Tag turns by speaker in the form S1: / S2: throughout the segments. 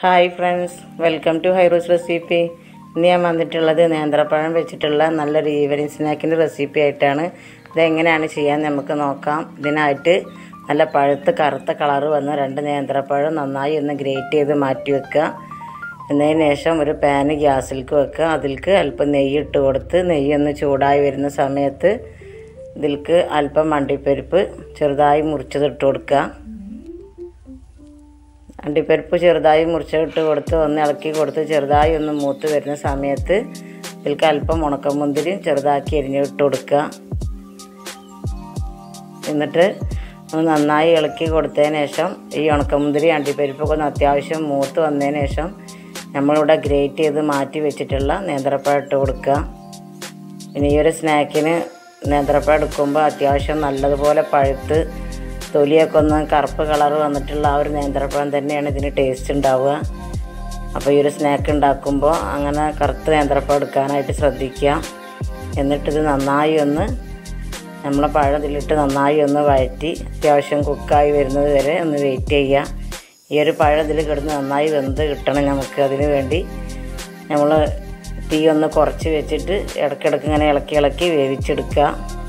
S1: hi friends welcome to ഹൈറൂസ് recipe ഇന്ന് ഞാൻ വന്നിട്ടുള്ളത് നേന്ത്രപ്പഴം വെച്ചിട്ടുള്ള നല്ലൊരു ഈവനിങ് സ്നാക്കിൻ്റെ റെസിപ്പി ആയിട്ടാണ് ഇതെങ്ങനെയാണ് ചെയ്യാൻ നമുക്ക് നോക്കാം ഇതിനായിട്ട് നല്ല പഴുത്ത് കറുത്ത കളറ് വന്ന രണ്ട് നേന്ത്രപ്പഴം നന്നായി ഒന്ന് ഗ്രേറ്റ് ചെയ്ത് മാറ്റി വെക്കുക എന്നതിന് ശേഷം ഒരു പാന് ഗ്യാസിലേക്ക് വെക്കുക അതിലേക്ക് അല്പം നെയ്യ് ഇട്ട് കൊടുത്ത് നെയ്യ് ഒന്ന് ചൂടായി വരുന്ന സമയത്ത് ഇതിലേക്ക് അല്പം അണ്ടിപ്പരിപ്പ് ചെറുതായി മുറിച്ചത് ഇട്ട് കൊടുക്കുക അണ്ടിപ്പരിപ്പ് ചെറുതായി മുറിച്ചിട്ട് കൊടുത്ത് ഒന്ന് ഇളക്കി കൊടുത്ത് ചെറുതായി ഒന്ന് മൂത്ത് വരുന്ന സമയത്ത് ഇതിലേക്ക് അല്പം ഉണക്കമുന്തിരിയും ചെറുതാക്കി എരിഞ്ഞിട്ട് കൊടുക്കുക എന്നിട്ട് ഒന്ന് നന്നായി ഇളക്കി കൊടുത്തതിന് ശേഷം ഈ ഉണക്കമുന്തിരി അണ്ടിപ്പരിപ്പൊക്കെ ഒന്ന് അത്യാവശ്യം മൂത്ത് വന്നതിന് ശേഷം നമ്മളിവിടെ ഗ്രേറ്റ് ചെയ്ത് മാറ്റി വെച്ചിട്ടുള്ള നേന്ത്രപ്പഴം ഇട്ട് കൊടുക്കുക പിന്നെ ഈ ഒരു സ്നാക്കിന് നേന്ത്രപ്പഴം എടുക്കുമ്പോൾ അത്യാവശ്യം നല്ലതുപോലെ പഴുത്ത് തൊലിയൊക്കെ ഒന്ന് കറുപ്പ് കളർ വന്നിട്ടുള്ള ആ ഒരു നേന്ത്രപ്പഴം തന്നെയാണ് ഇതിന് ടേസ്റ്റ് ഉണ്ടാവുക അപ്പോൾ ഈ ഒരു സ്നാക്ക് ഉണ്ടാക്കുമ്പോൾ അങ്ങനെ കറുത്ത നേന്ത്രപ്പഴം എടുക്കാനായിട്ട് ശ്രദ്ധിക്കുക എന്നിട്ടിത് നന്നായി ഒന്ന് നമ്മളെ പഴം ഇതിലിട്ട് നന്നായി ഒന്ന് വഴറ്റി അത്യാവശ്യം കുക്കായി വരുന്നത് വരെ ഒന്ന് വെയിറ്റ് ചെയ്യുക ഈ ഒരു പഴം ഇതിൽ കിടന്ന് നന്നായി വെന്ത് കിട്ടണം നമുക്ക് അതിന് വേണ്ടി നമ്മൾ തീ ഒന്ന് കുറച്ച് വെച്ചിട്ട് ഇടയ്ക്കിടയ്ക്ക് ഇങ്ങനെ ഇളക്കി ഇളക്കി വേവിച്ചെടുക്കുക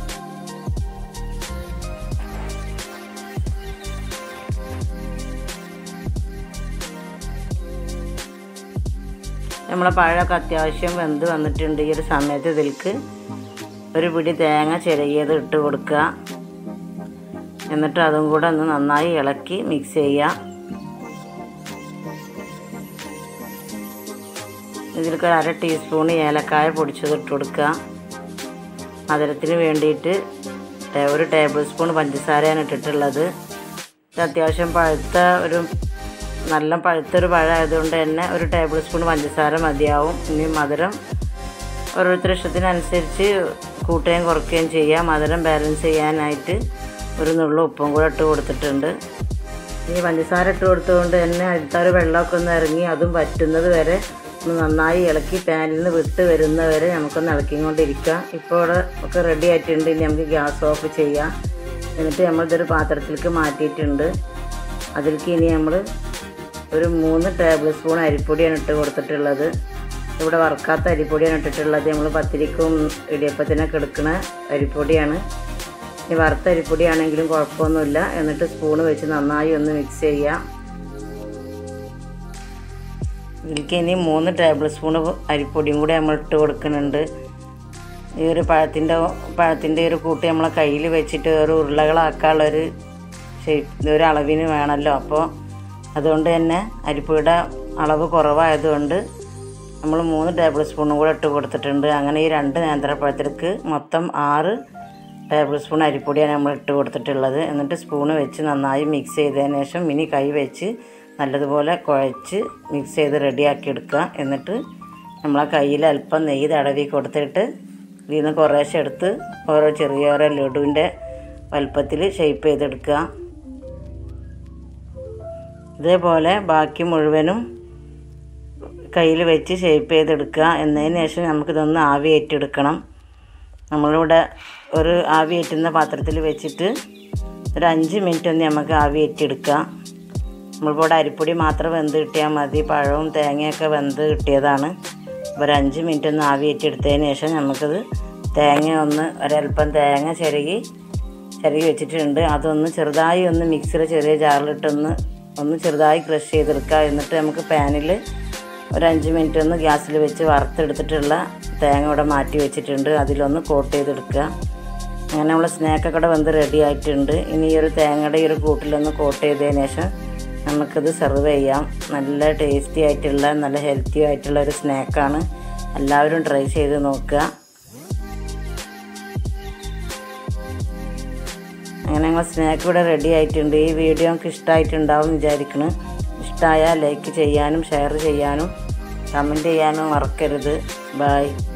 S1: നമ്മളെ പഴമൊക്കെ അത്യാവശ്യം വെന്ത് വന്നിട്ടുണ്ട് ഈ ഒരു സമയത്ത് ഇതിലേക്ക് ഒരു പിടി തേങ്ങ ചിരകിയത് ഇട്ട് കൊടുക്കുക എന്നിട്ട് അതും കൂടെ ഒന്ന് നന്നായി ഇളക്കി മിക്സ് ചെയ്യുക ഇതിലേക്ക് ഒരു അര ടീസ്പൂൺ ഏലക്കായ പൊടിച്ചത് ഇട്ട് കൊടുക്കുക മധുരത്തിന് വേണ്ടിയിട്ട് ഒരു ടേബിൾ സ്പൂൺ പഞ്ചസാരയാണ് ഇട്ടിട്ടുള്ളത് ഇത് അത്യാവശ്യം പഴുത്ത ഒരു നല്ല പഴുത്തൊരു പഴമായതുകൊണ്ട് തന്നെ ഒരു ടേബിൾ സ്പൂൺ പഞ്ചസാര മതിയാവും ഇനി മധുരം ഓരോരുത്തരുടെ ഇഷ്ടത്തിനനുസരിച്ച് കൂട്ടുകയും കുറയ്ക്കുകയും ചെയ്യാം മധുരം ബാലൻസ് ചെയ്യാനായിട്ട് ഒരു നുള്ളു ഉപ്പും കൂടെ ഇട്ട് കൊടുത്തിട്ടുണ്ട് ഇനി പഞ്ചസാര ഇട്ട് കൊടുത്തുകൊണ്ട് തന്നെ അടുത്ത ഒരു വെള്ളമൊക്കെ ഒന്ന് ഇറങ്ങി അതും പറ്റുന്നത് വരെ ഒന്ന് നന്നായി ഇളക്കി പാനിൽ നിന്ന് വിട്ട് വരുന്ന വരെ നമുക്കൊന്ന് ഇളക്കിക്കൊണ്ടിരിക്കാം ഇപ്പോൾ ഇവിടെ ഒക്കെ റെഡി ആയിട്ടുണ്ട് ഇനി നമുക്ക് ഗ്യാസ് ഓഫ് ചെയ്യാം എന്നിട്ട് നമ്മളിതൊരു പാത്രത്തിലേക്ക് മാറ്റിയിട്ടുണ്ട് അതിലേക്ക് ഇനി നമ്മൾ ഒരു മൂന്ന് ടേബിൾ സ്പൂൺ അരിപ്പൊടിയാണ് ഇട്ട് കൊടുത്തിട്ടുള്ളത് ഇവിടെ വറുക്കാത്ത അരിപ്പൊടിയാണ് ഇട്ടിട്ടുള്ളത് നമ്മൾ പത്തിരിക്കും ഇടിയപ്പത്തിനൊക്കെ എടുക്കുന്ന അരിപ്പൊടിയാണ് ഈ വറുത്ത അരിപ്പൊടിയാണെങ്കിലും കുഴപ്പമൊന്നുമില്ല എന്നിട്ട് സ്പൂണ് വെച്ച് നന്നായി ഒന്ന് മിക്സ് ചെയ്യുക ഇതിലേക്ക് ഇനി മൂന്ന് ടേബിൾ സ്പൂൺ അരിപ്പൊടിയും കൂടി നമ്മൾ ഇട്ട് കൊടുക്കുന്നുണ്ട് ഈ ഒരു പഴത്തിൻ്റെ പഴത്തിൻ്റെ ഒരു കൂട്ടി നമ്മളെ കയ്യിൽ വെച്ചിട്ട് ഒരു ഉരുളകളാക്കാനുള്ളൊരു ഷേപ്പ് ഒരു അളവിന് വേണമല്ലോ അപ്പോൾ അതുകൊണ്ട് തന്നെ അരിപ്പൊടിയുടെ അളവ് കുറവായതുകൊണ്ട് നമ്മൾ മൂന്ന് ടേബിൾ സ്പൂണും കൂടെ ഇട്ട് കൊടുത്തിട്ടുണ്ട് അങ്ങനെ ഈ രണ്ട് നേന്ത്രപ്പഴത്തിലേക്ക് മൊത്തം ആറ് ടേബിൾ സ്പൂൺ അരിപ്പൊടിയാണ് നമ്മൾ ഇട്ട് കൊടുത്തിട്ടുള്ളത് എന്നിട്ട് സ്പൂണ് വെച്ച് നന്നായി മിക്സ് ചെയ്തതിന് ശേഷം ഇനി കൈ വെച്ച് നല്ലതുപോലെ കുഴച്ച് മിക്സ് ചെയ്ത് റെഡിയാക്കി എടുക്കുക എന്നിട്ട് നമ്മളെ കയ്യിൽ അല്പം നെയ്യ് തടവി കൊടുത്തിട്ട് ഇതിൽ നിന്ന് കുറേശ്ശെ എടുത്ത് ഓരോ ചെറിയ ഓരോ ലഡുവിൻ്റെ വലുപ്പത്തിൽ ഷേപ്പ് ചെയ്തെടുക്കുക ഇതേപോലെ ബാക്കി മുഴുവനും കയ്യിൽ വെച്ച് ഷേപ്പ് ചെയ്തെടുക്കുക എന്നതിന് ശേഷം നമുക്കിതൊന്ന് ആവി ഏറ്റെടുക്കണം നമ്മളിവിടെ ഒരു ആവി ഏറ്റുന്ന പാത്രത്തിൽ വെച്ചിട്ട് ഒരു അഞ്ച് മിനിറ്റ് ഒന്ന് നമുക്ക് ആവി ഏറ്റെടുക്കുക നമ്മളിപ്പോൾ ഇവിടെ അരിപ്പൊടി മാത്രം വെന്ത് കിട്ടിയാൽ മതി പഴവും തേങ്ങയൊക്കെ വെന്ത് കിട്ടിയതാണ് ഒരു അഞ്ച് മിനിറ്റ് ഒന്ന് ആവി ഏറ്റെടുത്തതിന് ശേഷം നമുക്കത് തേങ്ങ ഒന്ന് ഒരല്പം തേങ്ങ ചിരകി ചിരകി വെച്ചിട്ടുണ്ട് അതൊന്ന് ചെറുതായി ഒന്ന് മിക്സിയുടെ ചെറിയ ജാറിലിട്ടൊന്ന് ഒന്ന് ചെറുതായി ക്രഷ് ചെയ്തെടുക്കുക എന്നിട്ട് നമുക്ക് പാനിൽ ഒരു അഞ്ച് മിനിറ്റ് ഒന്ന് ഗ്യാസിൽ വെച്ച് വറുത്തെടുത്തിട്ടുള്ള തേങ്ങ ഇവിടെ മാറ്റി വെച്ചിട്ടുണ്ട് അതിലൊന്ന് കോട്ട് ചെയ്തെടുക്കുക അങ്ങനെ നമ്മൾ സ്നാക്കൊക്കെ ഇവിടെ വെന്ത് റെഡി ആയിട്ടുണ്ട് ഇനി ഈ ഒരു തേങ്ങയുടെ ഈ ഒരു കൂട്ടിലൊന്ന് കോട്ട് ചെയ്തതിന് ശേഷം നമുക്കിത് സെർവ് ചെയ്യാം നല്ല ടേസ്റ്റി ആയിട്ടുള്ള നല്ല ഹെൽത്തി ആയിട്ടുള്ള ഒരു സ്നാക്കാണ് എല്ലാവരും ട്രൈ ചെയ്ത് നോക്കുക അങ്ങനെ ഞങ്ങൾ സ്നാക്ക് ഇവിടെ റെഡി ആയിട്ടുണ്ട് ഈ വീഡിയോ നമുക്ക് ഇഷ്ടമായിട്ടുണ്ടാവും വിചാരിക്കുന്നു ഇഷ്ടമായാൽ ലൈക്ക് ചെയ്യാനും ഷെയർ ചെയ്യാനും കമൻറ്റ് ചെയ്യാനും മറക്കരുത് ബായ്